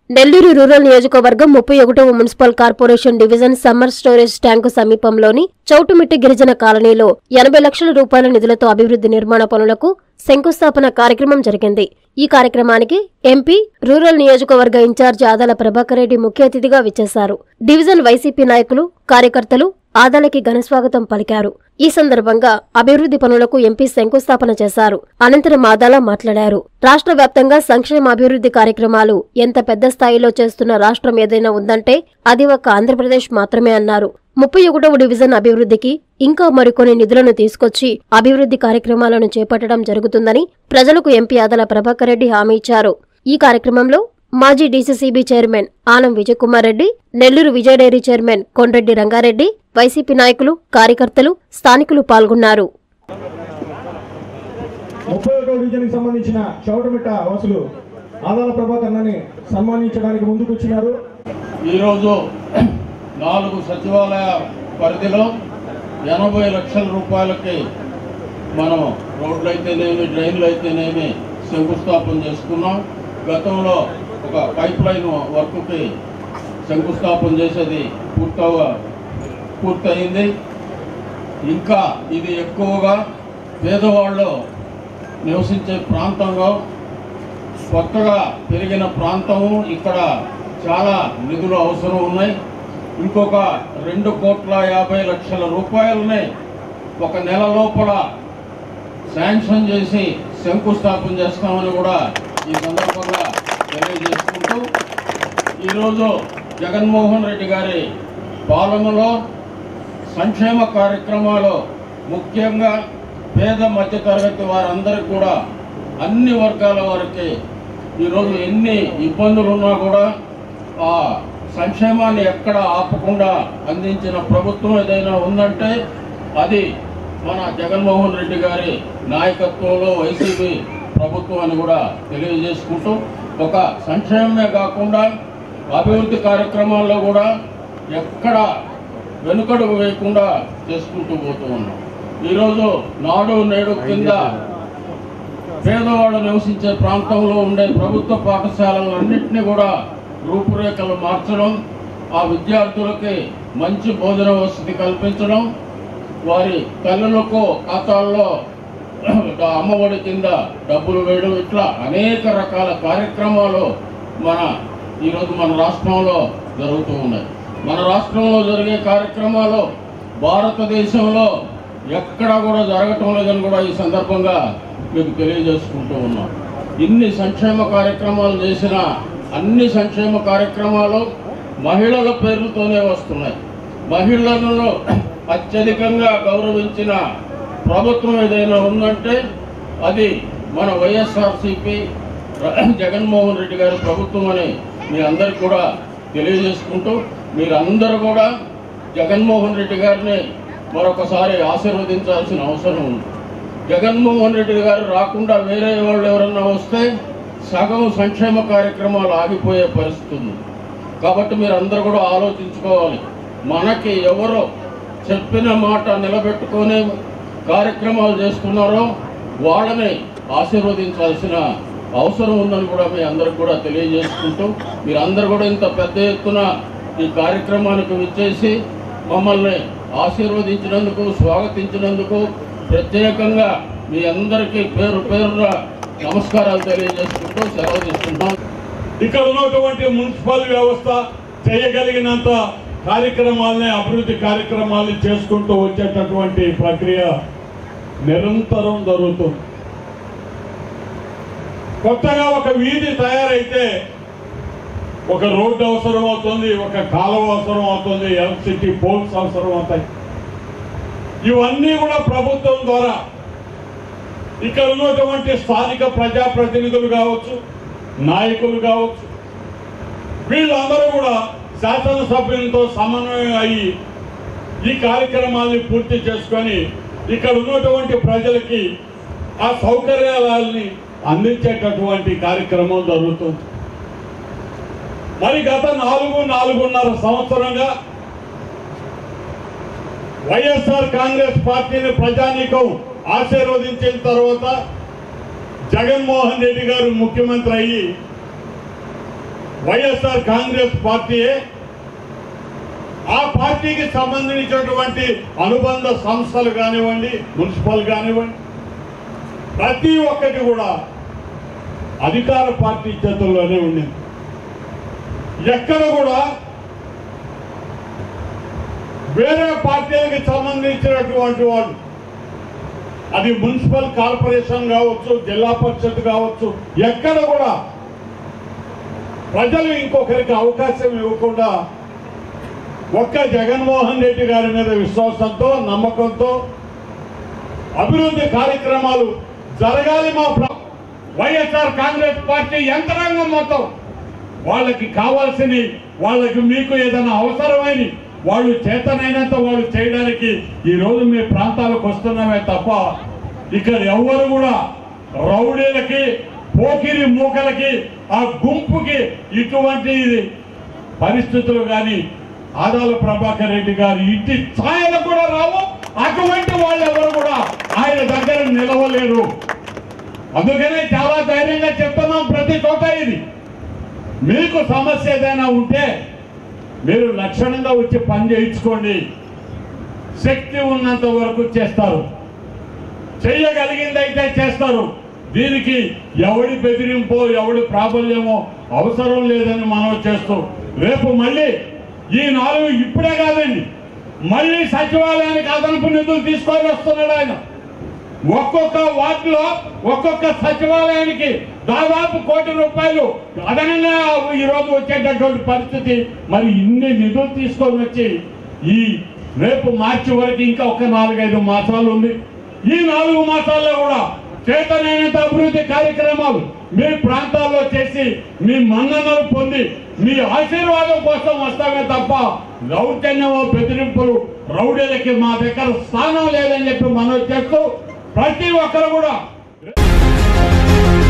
Nellore rural నియోజకవర్గం ముప్పై ఒకటవ municipal corporation division summer storage tank సమీపంలోని చౌటుమిట్టి గిరిజన కాలనీలో ఎనభై లక్షల రూపాయల నిధులతో అభివృద్ధి నిర్మాణ పనులకు శంకుస్థాపన కార్యక్రమం జరిగింది ఈ కార్యక్రమానికి ఎంపీ రూరల్ నియోజకవర్గ ఇన్ఛార్జి ఆదాల ప్రభాకర్ రెడ్డి ముఖ్య అతిథిగా విచ్చేశారు డివిజన్ వైసీపీ నాయకులు కార్యకర్తలు ఆదాలకి ఘనస్వాగతం పలికారు ఈ సందర్భంగా అభివృద్ధి పనులకు ఎంపీ శంకుస్థాపన చేశారు అనంతరం ఆదాల మాట్లాడారు రాష్ట్ర వ్యాప్తంగా సంక్షేమ అభివృద్ధి కార్యక్రమాలు ఎంత పెద్ద స్థాయిలో చేస్తున్న రాష్ట్రం ఏదైనా ఉందంటే అది ఒక ఆంధ్రప్రదేశ్ మాత్రమే అన్నారు ముప్పై ఒకటవ డివిజన్ అభివృద్ధికి ఇంకా మరికొన్ని నిధులను తీసుకొచ్చి అభివృద్ధి కార్యక్రమాలను చేపట్టడం జరుగుతుందని ప్రజలకు ఎంపీ ఆదాల ప్రభాకర్ రెడ్డి హామీ ఇచ్చారు ఈ కార్యక్రమంలో మాజీ DCCB chairman Anam Vijayakumar Reddy Nellore Vijaya dairy chairman Kondreddy Rangareddy YCP నాయకులు కార్యకర్తలు స్థానికులు పాల్గొన్నారు ముప్పై ఒకటో డివిజన్కి సంబంధించిన చౌటమిట్ట వాసులు ఆదాల ప్రభాకర్ని సన్మానించడానికి ముందుకు వచ్చినారు ఈరోజు నాలుగు సచివాలయ పరిధిలో ఎనభై లక్షల రూపాయలకి మనం రోడ్లు అయితేనేమి డ్రైన్లు అయితేనేమి శంకుస్థాపన చేసుకున్నాం గతంలో ఒక పైప్ లైన్ వర్క్కి శంకుస్థాపన చేసేది పూర్తవ పూర్తయింది ఇంకా ఇది ఎక్కువగా పేదవాళ్ళు నివసించే ప్రాంతంలో కొత్తగా పెరిగిన ప్రాంతము ఇక్కడ చాలా నిధులు అవసరం ఉన్నాయి ఇంకొక రెండు కోట్ల యాభై లక్షల రూపాయలని ఒక నెల లోపల శాంక్షన్ చేసి శంకుస్థాపన చేస్తామని కూడా ఈ సందర్భంగా తెలియజేసుకుంటూ ఈరోజు జగన్మోహన్ రెడ్డి గారి పాలనలో సంక్షేమ కార్యక్రమాలు ముఖ్యంగా పేద మధ్యతరగతి వారందరికీ కూడా అన్ని వర్గాల వారికి ఈరోజు ఎన్ని ఇబ్బందులు ఉన్నా కూడా ఆ సంక్షేమాన్ని ఎక్కడ ఆపకుండా అందించిన ప్రభుత్వం ఏదైనా ఉందంటే అది మన జగన్మోహన్ రెడ్డి గారి నాయకత్వంలో వైసీపీ ప్రభుత్వం అని కూడా తెలియజేసుకుంటూ ఒక సంక్షేమమే కాకుండా అభివృద్ధి కార్యక్రమాల్లో కూడా ఎక్కడ వెనుకడుగు వేయకుండా చేసుకుంటూ పోతూ ఉన్నాం ఈరోజు నాడు నేడు కింద పేదవాళ్ళు నివసించే ప్రాంతంలో ఉండే ప్రభుత్వ పాఠశాలలన్నింటినీ కూడా రూపురేఖలు మార్చడం ఆ విద్యార్థులకి మంచి భోజన వసతి కల్పించడం వారి తల్లులకు ఖాతాల్లో అమ్మఒడి కింద డబ్బులు వేయడం ఇట్లా అనేక రకాల కార్యక్రమాలు మన ఈరోజు మన రాష్ట్రంలో జరుగుతూ ఉన్నాయి మన రాష్ట్రంలో జరిగే కార్యక్రమాలు భారతదేశంలో ఎక్కడా కూడా జరగటం లేదని కూడా ఈ సందర్భంగా మీకు తెలియజేసుకుంటూ ఉన్నాం ఇన్ని సంక్షేమ కార్యక్రమాలు చేసిన అన్ని సంక్షేమ కార్యక్రమాలు మహిళల పేర్లతోనే వస్తున్నాయి మహిళలను అత్యధికంగా గౌరవించిన ప్రభుత్వం ఏదైనా ఉందంటే అది మన వైఎస్ఆర్సిపి జగన్మోహన్ రెడ్డి గారి ప్రభుత్వం అని మీ అందరికి కూడా తెలియజేసుకుంటూ మీరందరూ కూడా జగన్మోహన్ రెడ్డి గారిని మరొకసారి ఆశీర్వదించాల్సిన అవసరం ఉంది జగన్మోహన్ రెడ్డి గారు రాకుండా వేరే వాళ్ళు ఎవరన్నా వస్తే సగం సంక్షేమ కార్యక్రమాలు ఆగిపోయే పరిస్థితి ఉంది కాబట్టి మీరు అందరూ కూడా ఆలోచించుకోవాలి మనకి ఎవరో చెప్పిన మాట నిలబెట్టుకొని కార్యక్రమాలు చేస్తున్నారో వాళ్ళని ఆశీర్వదించాల్సిన అవసరం ఉందని కూడా మీ అందరికి కూడా తెలియజేసుకుంటూ మీరందరూ కూడా ఇంత పెద్ద ఎత్తున ఈ కార్యక్రమానికి విచ్చేసి మమ్మల్ని ఆశీర్వదించినందుకు స్వాగతించినందుకు ప్రత్యేకంగా మీ అందరికీ పేరు పేరున నమస్కారాలు తెలియజేసుకుంటూ సెలవు తీసుకుంటాం ఇక్కడ ఉన్నటువంటి మున్సిపల్ వ్యవస్థ చేయగలిగినంత కార్యక్రమాలని అభివృద్ధి కార్యక్రమాలను చేసుకుంటూ వచ్చేటటువంటి ప్రక్రియ నిరంతరం జరుగుతుంది కొత్తగా ఒక వీధి తయారైతే ఒక రోడ్డు అవసరం అవుతుంది ఒక కాలువ అవసరం అవుతుంది ఎలక్ట్రిసిటీ పోల్స్ అవసరం అవుతాయి ఇవన్నీ కూడా ప్రభుత్వం ద్వారా ఇక్కడ ఉన్నటువంటి స్థానిక ప్రజాప్రతినిధులు కావచ్చు నాయకులు కావచ్చు వీళ్ళందరూ కూడా శాసనసభ్యులతో సమన్వయం అయ్యి ఈ కార్యక్రమాల్ని పూర్తి చేసుకొని ఇక్కడ ఉన్నటువంటి ప్రజలకి ఆ సౌకర్యాలని అందించేటటువంటి కార్యక్రమం జరుగుతుంది మరి గత నాలుగు నాలుగున్నర సంవత్సరంగా వైఎస్ఆర్ కాంగ్రెస్ పార్టీని ప్రజానీకం ఆశీర్వదించిన తర్వాత జగన్మోహన్ రెడ్డి గారు ముఖ్యమంత్రి అయ్యి వైఎస్ఆర్ కాంగ్రెస్ పార్టీయే ఆ పార్టీకి సంబంధించినటువంటి అనుబంధ సంస్థలు కానివ్వండి మున్సిపల్ కానివ్వండి ప్రతి ఒక్కటి కూడా అధికార పార్టీ చేతుల్లోనే ఉండింది ఎక్కడ కూడా వేరే పార్టీలకు సంబంధించినటువంటి వాళ్ళు అది మున్సిపల్ కార్పొరేషన్ కావచ్చు జిల్లా పరిషత్ కావచ్చు ఎక్కడ కూడా ప్రజలు ఇంకొకరికి అవకాశం ఇవ్వకుండా ఒక్క జగన్మోహన్ రెడ్డి గారి మీద విశ్వాసంతో నమ్మకంతో అభివృద్ధి కార్యక్రమాలు జరగాలి మా ప్ర- వైఎస్ఆర్ కాంగ్రెస్ పార్టీ యంత్రాంగం మొత్తం వాళ్ళకి కావాల్సినవి వాళ్ళకి మీకు ఏదైనా అవసరమైన వాళ్ళు చేతనైనంత వాళ్ళు చేయడానికి ఈ రోజు మీ ప్రాంతాలకు వస్తున్నామే తప్ప ఇక్కడ ఎవ్వరు కూడా రౌడీలకి పోకిరి మూకలకి ఆ గుంపుకి ఇటువంటి పరిస్థితులు కానీ ఆదాల ప్రభాకర్ రెడ్డి గారి ఇంటి ఛాయలు కూడా రావు అటువంటి వాళ్ళు ఎవరు కూడా ఆయన దగ్గర నిలవలేరు అందుకనే చాలా ధైర్యంగా చెప్తున్నాం ప్రతి చోట ఇది మీకు సమస్య ఏదైనా ఉంటే మీరు లక్షణంగా వచ్చి పని చేయించుకోండి శక్తి ఉన్నంత వరకు చేస్తారు చేయగలిగిందైతే చేస్తారు దీనికి ఎవడి బెదిరింపో ఎవడి ప్రాబల్యమో అవసరం లేదని మనం చేస్తూ రేపు మళ్ళీ ఈ నాలుగు ఇప్పుడే కాదండి మళ్ళీ సచివాలయానికి అదనపు నిధులు తీసుకొని వస్తున్నాడు ఆయన ఒక్కొక్క వార్డులో ఒక్కొక్క సచివాలయానికి దాదాపు కోటి రూపాయలు అదనంగా ఈ రోజు వచ్చేటటువంటి పరిస్థితి మరి ఇన్ని నిధులు తీసుకొని వచ్చి ఈ రేపు మార్చి వరకు ఇంకా ఒక నాలుగైదు మాసాలు ఉంది ఈ నాలుగు మాసాల్లో కూడా చేతనైనంత అభివృద్ధి కార్యక్రమాలు మీ ప్రాంతాల్లో చేసి మీ మన్ననలు పొంది మీ ఆశీర్వాదం కోసం వస్తామే తప్ప దౌర్జన్యమో బెదిరింపులు రౌడీలకి మా దగ్గర స్థానం లేదని చెప్పి మనం చేస్తూ ప్రతి ఒక్కరు కూడా